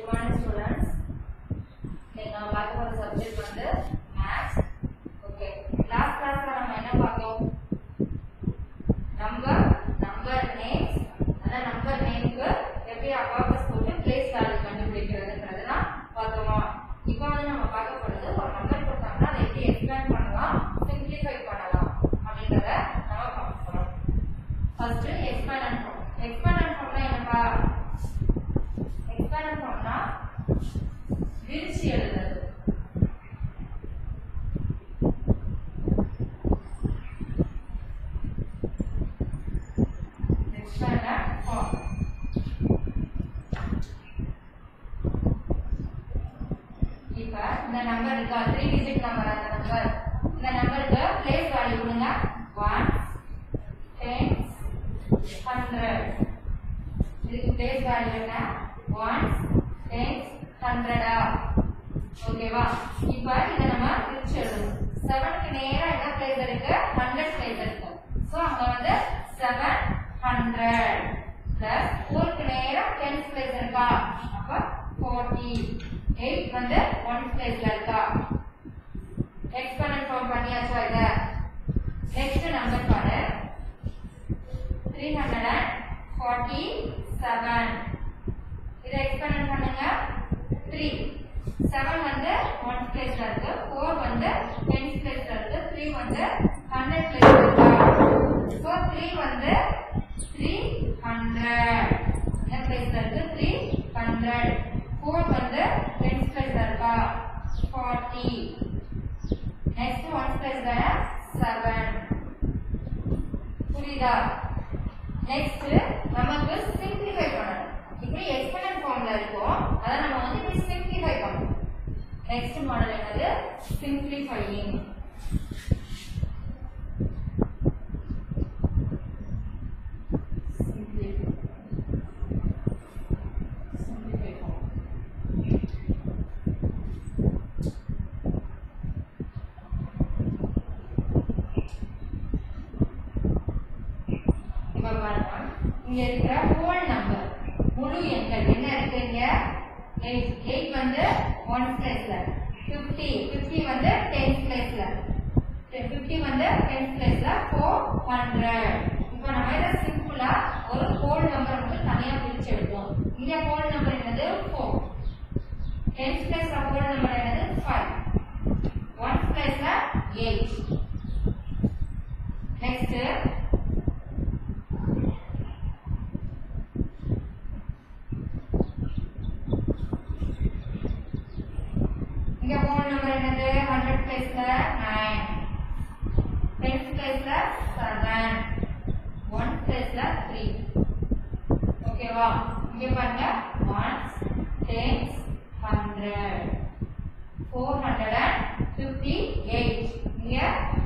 Morning students இன்னைக்கு நம்ம பார்க்க போற சப்ஜெக்ட் வந்து மேத்ஸ் ஓகே லாஸ்ட் கிளாஸ்ல நம்ம என்ன பார்த்தோம் நம்பர் நம்பர் நேம்ஸ் அந்த நம்பர் நேம்க்கு எப்படி அபாக்கஸ் போட்டு பிளேஸ் வேல்யூ கண்டுபிடிக்கிறதுன்றது தான் பார்த்தோமா இப்போ வந்து நம்ம பார்க்க போறது ஒரு நம்பர் கொடுத்தாங்கன்னா அதை எப்படி எக்ஸ்பேண்ட் பண்ணலாம் சிம்பிளிஃபை பண்ணலாம் அப்படின்றத நம்ம பார்க்க போறோம் first expand and form expand and ஃபார்ம்னா என்னப்பா எக்ஸ்பேண்ட் ஃபார்ம்னா விரிச்சு எழுதுறது எக்ஸ்பேண்ட் அண்ட் ஃபார்ம் இப்ப இந்த நம்பர் இருக்கா த்ரீ டிஜிட் நம்பர் அந்த நம்பர் இந்த நம்பருக்கு பிளேஸ் வேல்யூ கொடுங்க ஒன் டென்ஸ் ஹண்ட்ரட் இதுக்கு பிளேஸ் வேல்யூ என்ன ஒன்ஸ் டென்ஸ் ஹண்ட்ரடா ஓகேவா இப்போ இதை நம்ம பிரிச்சு எழுதணும் செவனுக்கு நேரா என்ன பிளேஸ் இருக்கு ஹண்ட்ரட் பிளேஸ் இருக்கு ஸோ அங்க வந்து செவன் ஹண்ட்ரட் பிளஸ் ஃபோருக்கு நேரா டென்ஸ் பிளேஸ் இருக்கா அப்ப ஃபோர்ட்டி எயிட் வந்து ஒன் பிளேஸ்ல இருக்கா எக்ஸ்பனன்ட் ஃபார்ம் பண்ணியாச்சா இத நெக்ஸ்ட் நம்பர் பாரு three hundred and forty seven இதை எக்ஸ்பெண்ட் பண்ணுங்க த்ரீ செவன் வந்து ஒன் பிளேஸ்ல இருக்கு ஃபோர் வந்து டென் பிளேஸ்ல இருக்கு த்ரீ வந்து ஹண்ட்ரட் பிளேஸ்ல இருக்கு ஸோ த்ரீ வந்து த்ரீ ஹண்ட்ரட் என்ன பிளேஸ்ல இருக்கு த்ரீ ஹண்ட்ரட் ஃபோர் வந்து டென் பிளேஸ்ல இருக்கா ஃபார்ட்டி நெக்ஸ்ட் ஒன் பிளேஸ்ல செவன் புரியுதா நெக்ஸ்ட் நமக்கு சிம்பிளிஃபை பண்ணணும் இப்படி எக்ஸ்பனன்ட் ஃபார்ம்ல இருக்கும் அத நம்ம வந்து இப்படி சிம்பிளிஃபை பண்ணணும் நெக்ஸ்ட் மாடல் என்னது சிம்பிளிஃபையிங் இப்ப பாருங்க இங்க இருக்கிற ஹோல் நம்பர் முழு எண்கள் என்ன இருக்கு இங்க 8 8 வந்து 1 பிளேஸ்ல 50 50 வந்து 10 பிளேஸ்ல 50 வந்து 10 பிளேஸ்ல 400 இப்போ நம்ம இத சிம்பிளா ஒரு ஹோல் நம்பர் மட்டும் தனியா பிரிச்சு எழுதுவோம் இங்க ஹோல் நம்பர் என்னது 4 10 பிளேஸ்ல ஹோல் நம்பர் என்னது 5 1 பிளேஸ்ல 8 நெக்ஸ்ட் இங்க ஹோல் நம்பர் என்னது 100 பிளேஸ்ல 9 10 பிளேஸ்ல 7 1 பிளேஸ்ல 3 ஓகேவா இங்க பாருங்க 1 10 100 458 இங்க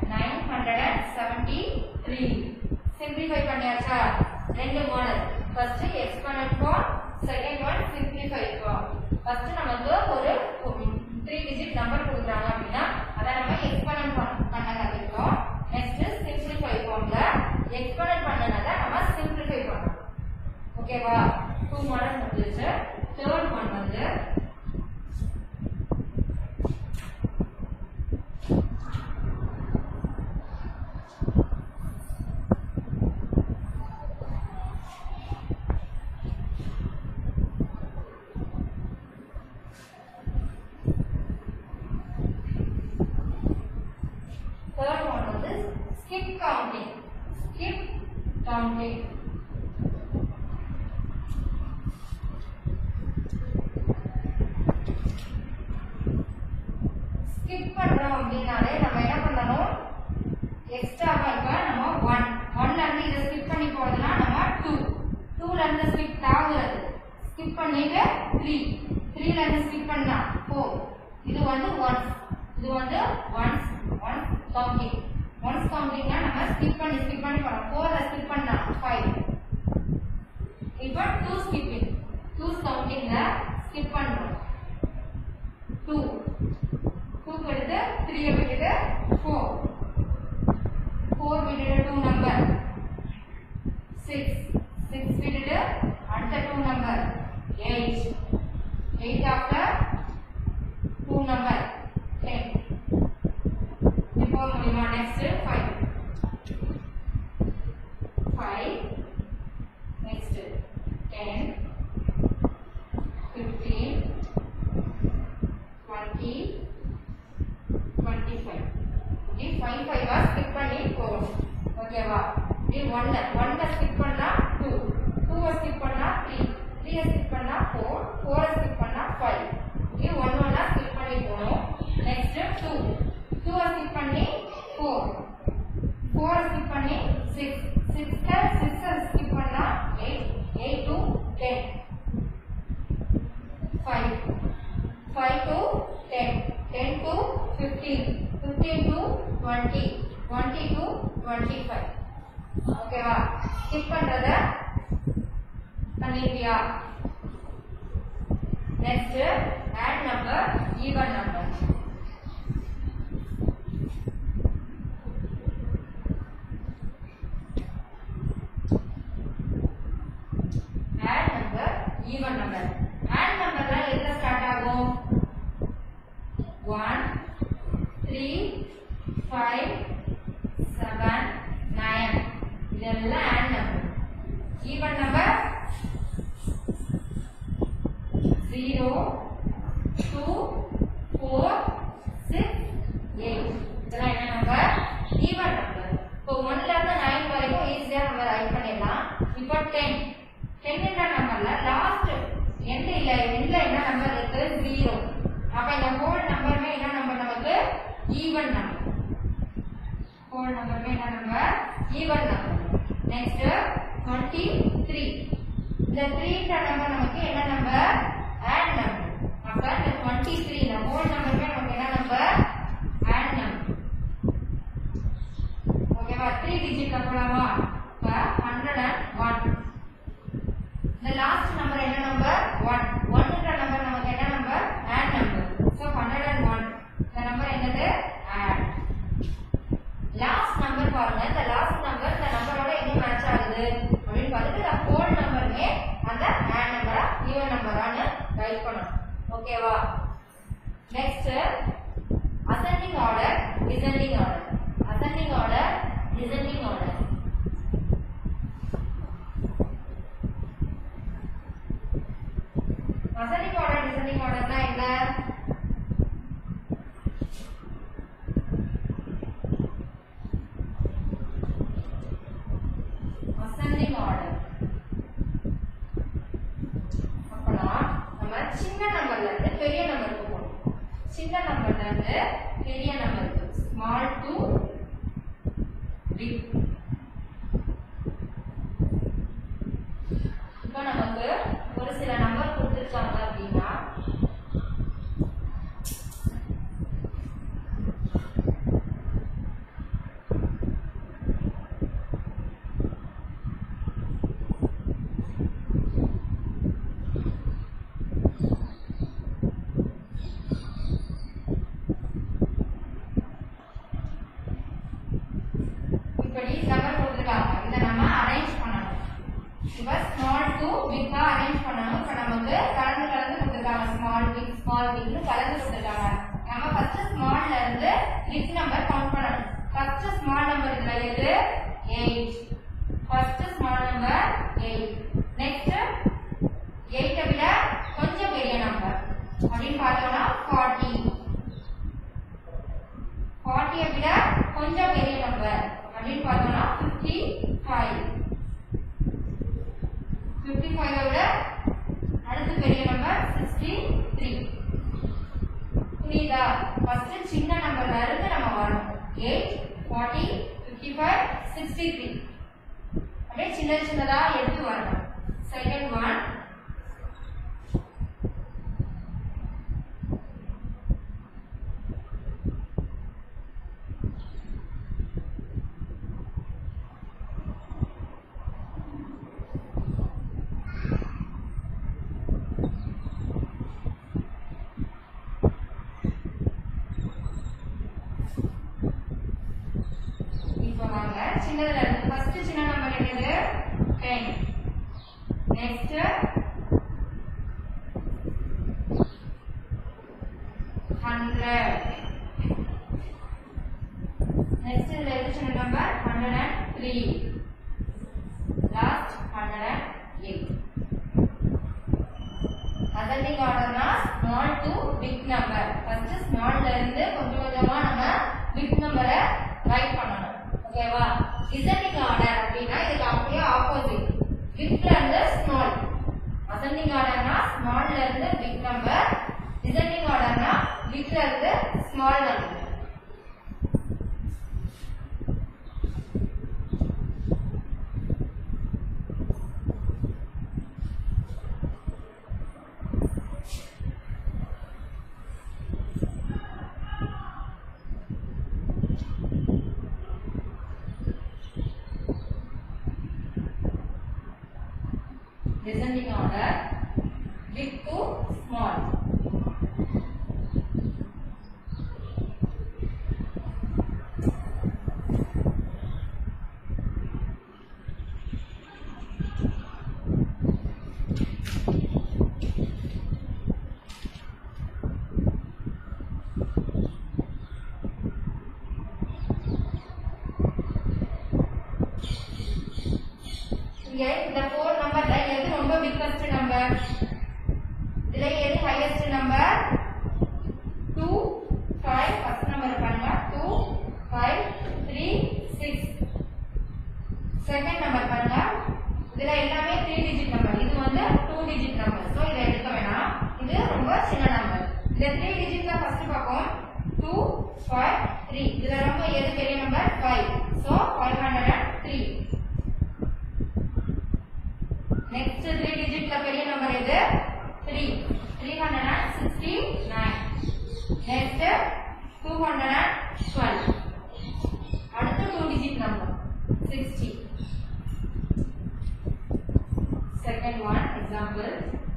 973 சிம்பிளிஃபை பண்ணியாச்சா ரெண்டு model first expanded form second one simplify form first நமக்கு ஒரு த்ரீ டிஜிட் நம்பர் கொடுக்குறாங்க அப்படின்னா அதை நம்ம எக்ஸ்பனன்ட் பண்ண கற்றுக்கிட்டோம் நெக்ஸ்ட் சிம்பிளிஃபை ஃபார்ம்ல எக்ஸ்பனன்ட் பண்ணனதை நம்ம சிம்பிளிஃபை பண்ணணும் ஓகேவா டூ மாடல் முடிஞ்சிச்சு தேர்ட் ஒன் வந்து Third one வந்து skip counting. Skip counting. skip பண்றோம் அப்படின்னாலே நம்ம என்ன பண்ணணும் எக்ஸ்ட்ராவா இப்ப நம்ம ஒன் ஒன்ல இருந்து இதை ஸ்கிப் பண்ணி போறதுனா நம்ம டூ டூல இருந்து ஸ்கிப் ஆகுறது ஸ்கிப் பண்ணிட்டு த்ரீ த்ரீல இருந்து ஸ்கிப் பண்ணா ஃபோர் இது வந்து ஒன்ஸ் இது வந்து ஒன்ஸ் ஒன்ஸ் கவுண்டிங் ஒன்ஸ் கவுண்டிங்னா நம்ம ஸ்கிப் பண்ணி ஸ்கிப் பண்ணி போறோம் ஃபோர்ல ஸ்கிப் பண்ணா ஃபைவ் இப்போ டூ ஸ்கிப்பிங் டூ கவுண்டிங்ல ஸ்கிப் பண்றோம் டூ டூ எடுத்து த்ரீ விட்டுட்டு ஃபோர் ஃபோர் விட்டுட்டு டூ நம்பர் சிக்ஸ் சிக்ஸ் விட்டுட்டு அடுத்த two number eight 8 after 2 number 10 இப்போ முடியுமா நெக்ஸ்ட் 5 5 next 10 15 20 25 இப்படி 5 5 ஆ ஸ்கிப் பண்ணி போகணும் ஓகேவா இப்படி 1 1 ஸ்கிப் பண்ணா 2 2 ஸ்கிப் பண்ணா 3 3 ஸ்கிப் பண்ணா 4 4 ஸ்கிப் பண்ணா 5 இப்படி 1 1 ஸ்கிப் பண்ணி போகணும் நெக்ஸ்ட் 2 2 ஸ்கிப் பண்ணி 4 4 ஸ்கிப் பண்ணி 6 6 6 ஸ்கிப் பண்ணா 8 8 to 10 5 5 to 10 10 to 15 15 to 20 20 to 25 ஓகேவா ஸ்கிப் பண்றத பண்ணிட்டியா next odd number even number odd number even number odd நம்பர்லாம் எதுல ஸ்டார்ட் ஆகும் 1 3 5 7 9 இதெல்லாம் ஆட் நம்பர் ஈவன் நம்பர் 0 2 4 6 8 இதெல்லாம் என்ன நம்பர் ஈவன் நம்பர் இப்போ 1 ல இருந்து 9 வரைக்கும் ஈஸியா நம்ம ரைட் பண்ணிடலாம் இப்போ 10 10 என்ற நம்பர்ல லாஸ்ட் எண்ட் இல்ல எண்ட்ல என்ன நம்பர் இருக்கு 0 அப்ப இந்த ஹோல் நம்பருமே என்ன நம்பர் நமக்கு ஈவன் நம்பர் ஹோல் நம்பருமே என்ன நம்பர் ஈவன் நம்பர் நெக்ஸ்ட் 23 இந்த 3 ன்ற நம்பர் நமக்கு என்ன நம்பர் ஆட் நம்பர் அப்ப இந்த 23 இந்த ஹோல் நம்பருமே நமக்கு என்ன நம்பர் ஆட் நம்பர் ஓகேவா 3 டிஜிட்ல போலாமா இப்ப 101 இந்த லாஸ்ட் நம்பர் என்ன நம்பர் 1 1 ன்ற நம்பர் நமக்கு என்ன நம்பர் ஆட் நம்பர் சோ 101 இந்த நம்பர் என்னது ஆட் லாஸ்ட் நம்பர் பாருங்க இந்த லாஸ்ட் நம்பர் இந்த நம்பரோட எங்க மேட்ச் ஆகுது அப்படின்னு பார்த்துட்டு இந்த ஹோல் நம்பருமே அந்த ஆட் நம்பரா ஈவன் நம்பரான்னு ரைட் பண்ணணும் ஓகேவா next ascending order descending order ascending order descending order ascending order descending ஆர்டர்னா என்ன அசெண்டிங் ஆர்டர் அப்பனா நம்ம சின்ன நம்பர்ல இருந்து பெரிய நம்பருக்கு போகணும் சின்ன நம்பர்ல இருந்து பெரிய நம்பருக்கு ஸ்மால் டு பிக் இப்போ நமக்கு ஒரு சில நம்பர் கொடுத்துருக்காங்க அப்படின்னா இப்படி நம்பர் கொடுத்துருக்காங்க இதை நம்ம அரேஞ்ச் பண்ணணும் இப்போ ஸ்மால் டு பிக்கா அரேஞ்ச் பண்ணணும் இப்போ நமக்கு கலந்து கலந்து கொடுத்துருக்காங்க ஸ்மால் பிக் ஸ்மால் பிக்னு கலந்து கொடுத்துருக்காங்க நம்ம ஃபர்ஸ்ட் ஸ்மால்ல இருந்து பிக் நம்பர் கவுண்ட் பண்ணணும் ஃபர்ஸ்ட் ஸ்மால் நம்பர் இதுல எது 8 ஃபர்ஸ்ட் ஸ்மால் நம்பர் 8 நெக்ஸ்ட் 8 விட கொஞ்சம் பெரிய நம்பர் அப்படின்னு பார்த்தோம்னா 40 40 விட கொஞ்சம் பெரிய நம்பர் அப்படின்னு பார்த்தோம்னா 55 55 விட அடுத்து பெரிய நம்பர் 63 புரியுதா ஃபர்ஸ்ட் சின்ன நம்பர்ல இருந்து நம்ம வரணும் 8 40 55 63 அப்படியே சின்ன சின்னதா எடுத்து வரணும் செகண்ட் ஒன் இப்போ வாங்க சின்னதுல இருந்து ஃபர்ஸ்ட் சின்ன நம்பர் என்னது 10 நெக்ஸ்ட் அசெண்டிங் ஆர்டர்னா small to big number first ஸ்மால்ல இருந்து கொஞ்சம் கொஞ்சமா நம்ம பிக் நம்பரை ரைட் பண்ணணும் ஓகேவா டிசெண்டிங் ஆர்டர் அப்படின்னா இதுக்கு அப்படியே ஆப்போசிட் பிக்ல இருந்து ஸ்மால் அசெண்டிங் ஆர்டர்னா ஸ்மால்ல இருந்து பிக் நம்பர் டிசெண்டிங் ஆர்டர்னா பிக்ல இருந்து small number descending order big to small. இங்க இந்த ஃபோர் நம்பர்ல எது ரொம்ப பிக்கஸ்ட் நம்பர் இதுல எது ஹையஸ்ட் நம்பர் 2 5 ஃபர்ஸ்ட் நம்பர் பாருங்க 2 5 3 6 செகண்ட் நம்பர் பாருங்க இதுல எல்லாமே 3 டிஜிட் நம்பர் இது வந்து 2 டிஜிட் நம்பர் சோ இத எடுக்க வேணாம் இது ரொம்ப சின்ன நம்பர் இந்த 3 டிஜிட்ல ஃபர்ஸ்ட் பார்ப்போம் 2 5 3 இதுல ரொம்ப எது பெரிய நம்பர் 5 சோ 503 நெக்ஸ்ட் த்ரீ டிஜிட்ல பெரிய நம்பர் எது three three hundred and sixty nine next two hundred and twelve அடுத்த two digit number sixty second one example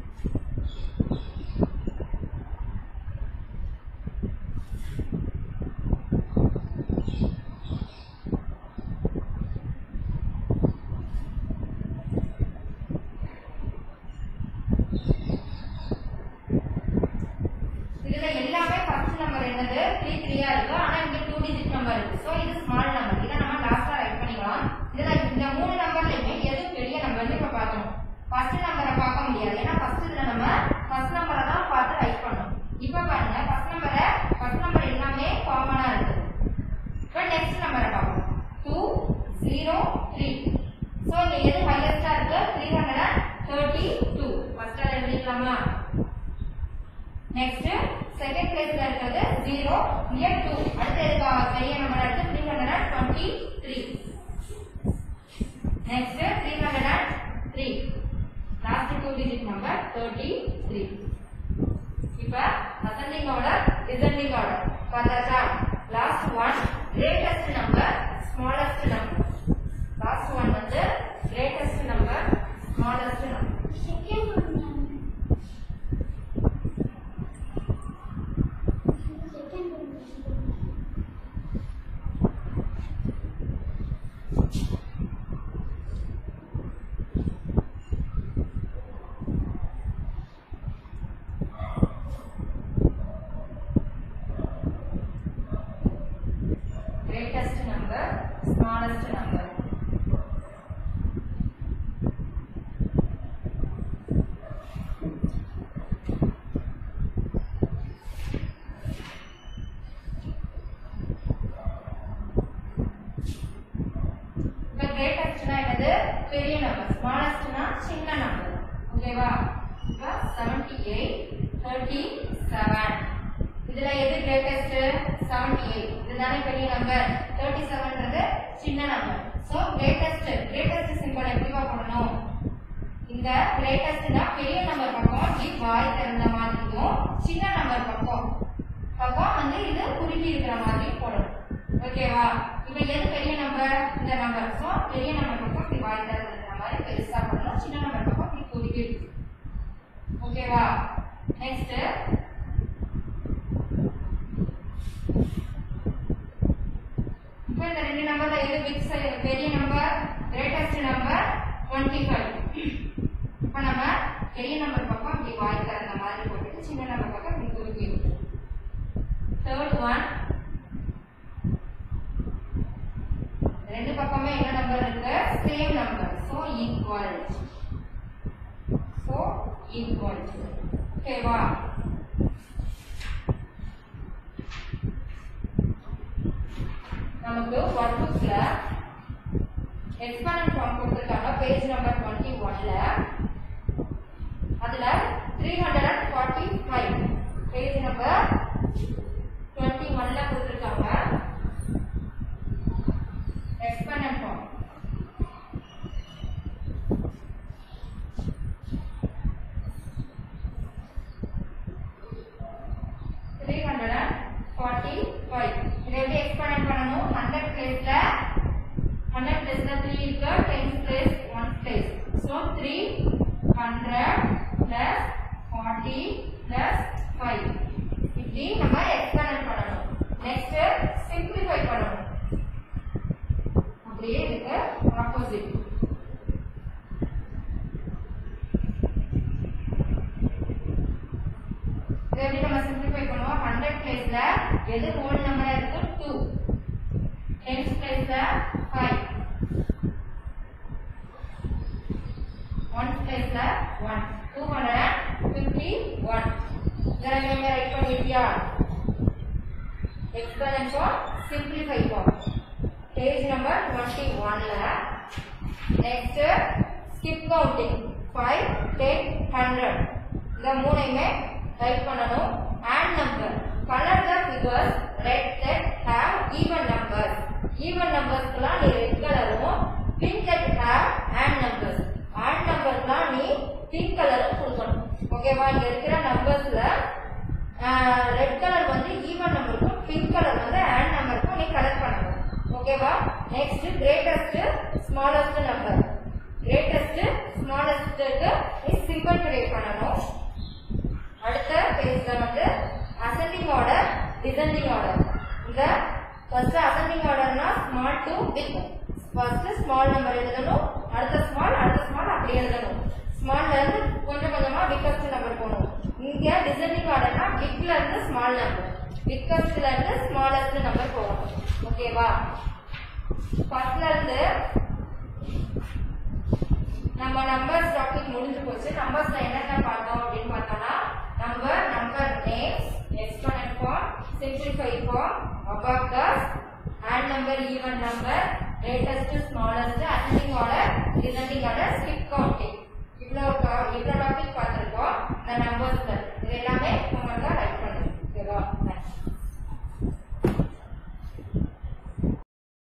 இதுல எல்லாமே ஃபர்ஸ்ட் நம்பர் என்னது த்ரீ த்ரீயா இருக்கு ஆனா இங்க டூ டிஜிட் நம்பர் இருக்கு சோ இது ஸ்மால் நம்பர் இதை நம்ம லாஸ்டா ரைட் பண்ணிக்கலாம் இதுல இந்த மூணு நம்பர்லயுமே எது பெரிய நம்பர்னு இப்ப பார்க்கணும் ஃபர்ஸ்ட் நம்பரை பார்க்க முடியாது ஏன்னா ஃபர்ஸ்ட் இதுல நம்ம ஃபர்ஸ்ட் நம்பரை தான் பார்த்து ரைட் பண்ணணும் இப்ப பாருங்க ஃபர்ஸ்ட் நம்பரை ஃபர்ஸ்ட் நம்பர் எல்லாமே காமனா இருக்கு இப்போ நெக்ஸ்ட் நம்பரை பார்ப்போம் டூ ஜீரோ த்ரீ ஸோ இங்க எது ஹையஸ்டா இருக்கு த்ரீ ஹண்ட்ரட் தேர்ட்டி டூ ஃபர்ஸ்டா எழுதிக்கலாமா நெக்ஸ்ட் செகண்ட் பிளேஸ்ல இருக்கிறது 0 இங்க 2 அடுத்து இருக்கா பெரிய நம்பர் அடுத்து 323 next 303 last two digit number 33 இப்ப அசெண்டிங் ஆர்டர் டிசெண்டிங் ஆர்டர் பார்த்தாச்சா last one greatest number smallest number last one வந்து greatest number smallest number Second one. Second one. greatest number, smallest number. இப்ப greatestனா என்னது பெரிய நம்பர் ஸ்மாலஸ்ட்னா சின்ன number ஓகேவா இப்ப 78 37 இதுல எது கிரேட்டஸ்ட் 78 இதுதானே பெரிய நம்பர் 37ன்றது சின்ன number so greatest greatest simple எப்படி பண்ணணும் இந்த கிரேட்டஸ்ட்னா பெரிய நம்பர் பக்கம் இப்படி வாய் திறந்த மாதிரியும் சின்ன நம்பர் பக்கம் பக்கம் வந்து இது குறுகி இருக்கிற மாதிரி போடணும் ஓகேவா இப்போ எது பெரிய நம்பர் இந்த நம்பர் ஸோ பெரிய நம்பர் பக்கம் இப்படி வாய் திறந்து இருக்கிற மாதிரி பெருசா பண்ணணும் சின்ன நம்பர் பக்கம் இப்படி குறுகி இருக்கு ஓகேவா நெக்ஸ்ட் இப்போ இந்த ரெண்டு நம்பர்ல எது பிக் சை- பெரிய நம்பர் கிரேட்டஸ்ட் நம்பர் 25 இப்போ நம்ம பெரிய நம்பர் பக்கம் இப்படி வாய் திறந்த மாதிரி போட்டுட்டு சின்ன நம்பர் பக்கம் இப்படி குறுக்கி விட்டுருவோம் தேர்ட் ஒன் ரெண்டு பக்கமே என்ன நம்பர் இருக்கு same number so equal so equal ஓகேவா நமக்கு ஒர்க் புக்ல எக்ஸ்பெரிமெண்ட் ஃபார்ம் கொடுத்துருக்காங்க பேஜ் நம்பர் டுவெண்ட்டி ஒன்ல அதுல three hundred and forty five page number twenty ஒன்ல கொடுத்துருக்காங்க experiment form three hundred and forty five இதை எப்படி எக்ஸ்பெரிமெண்ட் பண்ணணும் ஹண்ட்ரட் பிளேஸ்ல ஹண்ட்ரட் பிளேஸ்ல த்ரீ இருக்கு tens place one place so three hundred plus forty plus five இப்படி நம்ம எக்ஸ்பெரிமெண்ட் பண்ணணும் நெக்ஸ்ட் சிம்பிளிஃபை பண்ணணும் அப்படியே இதுக்கு ஆப்போசிட் இதை எப்படி நம்ம சிம்பிளிஃபை பண்ணுவோம் ஹண்ட்ரட் பிளேஸ்ல எது ஹோல் நம்பரா இருக்கு டூ டென்ஸ் பிளேஸ்ல ஃபைவ் ஒன் பிளேஸ்ல one two hundred fifty one இதை நீங்க ரைட் பண்ணிருக்கியா experiment for simplify for page number twenty ஒன்ல next skip counting five ten hundred இந்த மூணையுமே ரைட் பண்ணணும் and number colour the figures red that have even numbers even நம்பர்ஸ்க்குலாம் நீ red கலரும் pink that have and numbers and நம்பர்ஸ்லாம் நீ pink கலரும் கொடுக்கணும் ஓகேவா இங்க இருக்கிற நம்பர்ஸ்ல ரெட் கலர் வந்து ஈவன் நம்பருக்கும் பிங்க் கலர் வந்து அண்ட் நம்பருக்கும் நீ கலர் பண்ணணும் ஓகேவா next greatest smallest number greatest ஸ்மாலஸ்ட்டுக்கு நீ சிம்பிள் கிரியேட் பண்ணணும் அடுத்த பேஜ்ல வந்து அசெண்டிங் ஆர்டர் டிசெண்டிங் ஆர்டர் இந்த ஃபர்ஸ்ட் அசெண்டிங் ஆர்டர்னா small to big first small number எழுதணும் அடுத்த ஸ்மால் அடுத்த ஸ்மால் அப்படி எழுதணும் ஸ்மால்ல இருந்து கொஞ்சம் கொஞ்சமா பிக்கஸ்ட் நம்பர் போகணும் இங்க டிசெண்டிங் ஆர்டர்னா பிக்ல இருந்து ஸ்மால் நம்பர் பிக்கஸ்ட்ல இருந்து ஸ்மாலஸ்ட் நம்பர் போகணும் ஓகேவா ஃபர்ஸ்ட்ல இருந்து நம்ம நம்பர்ஸ் டாபிக் முடிஞ்சு போச்சு நம்பர்ஸ்ல என்னென்ன பார்த்தோம் அப்படின்னு பார்த்தோம்னா number number names exponent form simplify form abacus and number even number latest smallest ascending order descending order skip counting இவ்வளோ இவ்வளோ டாபிக் பார்த்துருக்கோம் இந்த நம்பர்ஸ்ல இது எல்லாமே